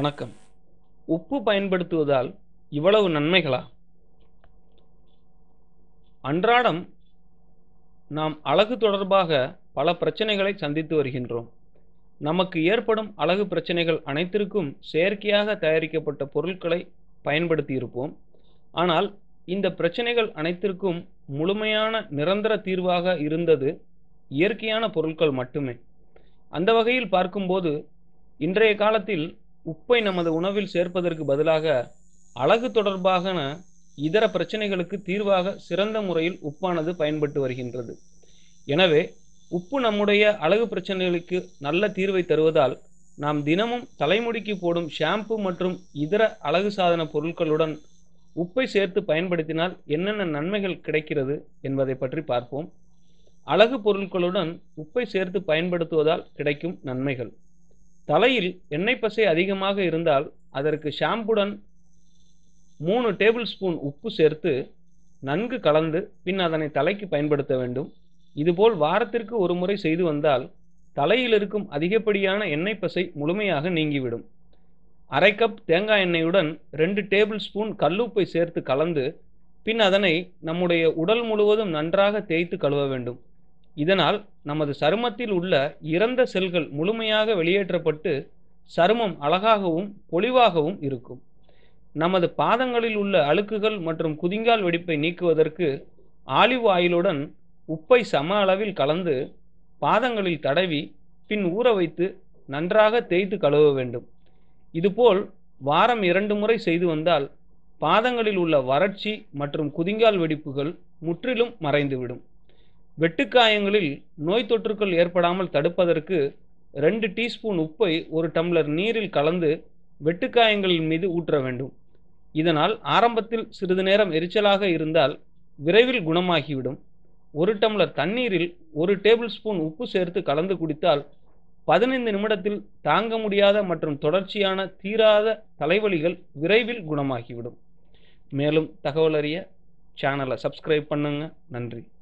வணக்கம் உப்பு பயன்படுத்துவதால் இவ்வளவு நன்மைகளா அன்றாடம் நாம் அழகு தொடர்பாக பல பிரச்சனைகளை சந்தித்து வருகின்றோம் நமக்கு ஏற்படும் அழகு பிரச்சனைகள் அனைத்திற்கும் செயற்கையாக தயாரிக்கப்பட்ட பொருட்களை பயன்படுத்தி இருப்போம் ஆனால் இந்த பிரச்சனைகள் அனைத்திற்கும் முழுமையான நிரந்தர தீர்வாக இருந்தது இயற்கையான பொருட்கள் மட்டுமே அந்த வகையில் பார்க்கும்போது இன்றைய காலத்தில் உப்பை நமது உணவில் சேர்ப்பதற்கு பதிலாக அழகு தொடர்பான இதர பிரச்சனைகளுக்கு தீர்வாக சிறந்த முறையில் உப்பானது பயன்பட்டு வருகின்றது எனவே உப்பு நம்முடைய அழகு பிரச்சனைகளுக்கு நல்ல தீர்வை தருவதால் நாம் தினமும் தலைமுடிக்கு போடும் ஷாம்பு மற்றும் இதர அழகு சாதன பொருட்களுடன் உப்பை சேர்த்து பயன்படுத்தினால் என்னென்ன நன்மைகள் கிடைக்கிறது என்பதை பற்றி பார்ப்போம் அழகு பொருட்களுடன் உப்பை சேர்த்து பயன்படுத்துவதால் கிடைக்கும் நன்மைகள் தலையில் எண்ணெய் பசை அதிகமாக இருந்தால் அதற்கு ஷாம்புடன் மூணு டேபிள் ஸ்பூன் உப்பு சேர்த்து நன்கு கலந்து பின் அதனை தலைக்கு பயன்படுத்த வேண்டும் இதுபோல் வாரத்திற்கு ஒரு முறை செய்து வந்தால் தலையில் இருக்கும் அதிகப்படியான எண்ணெய் பசை முழுமையாக நீங்கிவிடும் அரை கப் தேங்காய் எண்ணெயுடன் ரெண்டு டேபிள் ஸ்பூன் கல்லுப்பை சேர்த்து கலந்து பின் அதனை நம்முடைய உடல் முழுவதும் நன்றாக தேய்த்து கழுவ வேண்டும் இதனால் நமது சருமத்தில் உள்ள இறந்த செல்கள் முழுமையாக வெளியேற்றப்பட்டு சருமம் அழகாகவும் பொலிவாகவும் இருக்கும் நமது பாதங்களில் உள்ள அழுக்குகள் மற்றும் குதிங்கால் வெடிப்பை நீக்குவதற்கு ஆலிவ் ஆயிலுடன் உப்பை சம அளவில் கலந்து பாதங்களில் தடவி பின் ஊற வைத்து நன்றாக தேய்த்து கழுவ வேண்டும் இதுபோல் வாரம் இரண்டு முறை செய்து வந்தால் பாதங்களில் உள்ள வறட்சி மற்றும் குதிங்கால் வெடிப்புகள் முற்றிலும் மறைந்துவிடும் வெட்டுக்காயங்களில் நோய் தொற்றுக்கள் ஏற்படாமல் தடுப்பதற்கு ரெண்டு டீஸ்பூன் உப்பை ஒரு டம்ளர் நீரில் கலந்து வெட்டுக்காயங்களின் மீது ஊற்ற வேண்டும் இதனால் ஆரம்பத்தில் சிறிது நேரம் எரிச்சலாக இருந்தால் விரைவில் குணமாகிவிடும் ஒரு டம்ளர் தண்ணீரில் ஒரு டேபிள் ஸ்பூன் உப்பு சேர்த்து கலந்து குடித்தால் பதினைந்து நிமிடத்தில் தாங்க முடியாத மற்றும் தொடர்ச்சியான தீராத தலைவலிகள் விரைவில் குணமாகிவிடும் மேலும் தகவல் அறிய சேனலை சப்ஸ்கிரைப் பண்ணுங்க நன்றி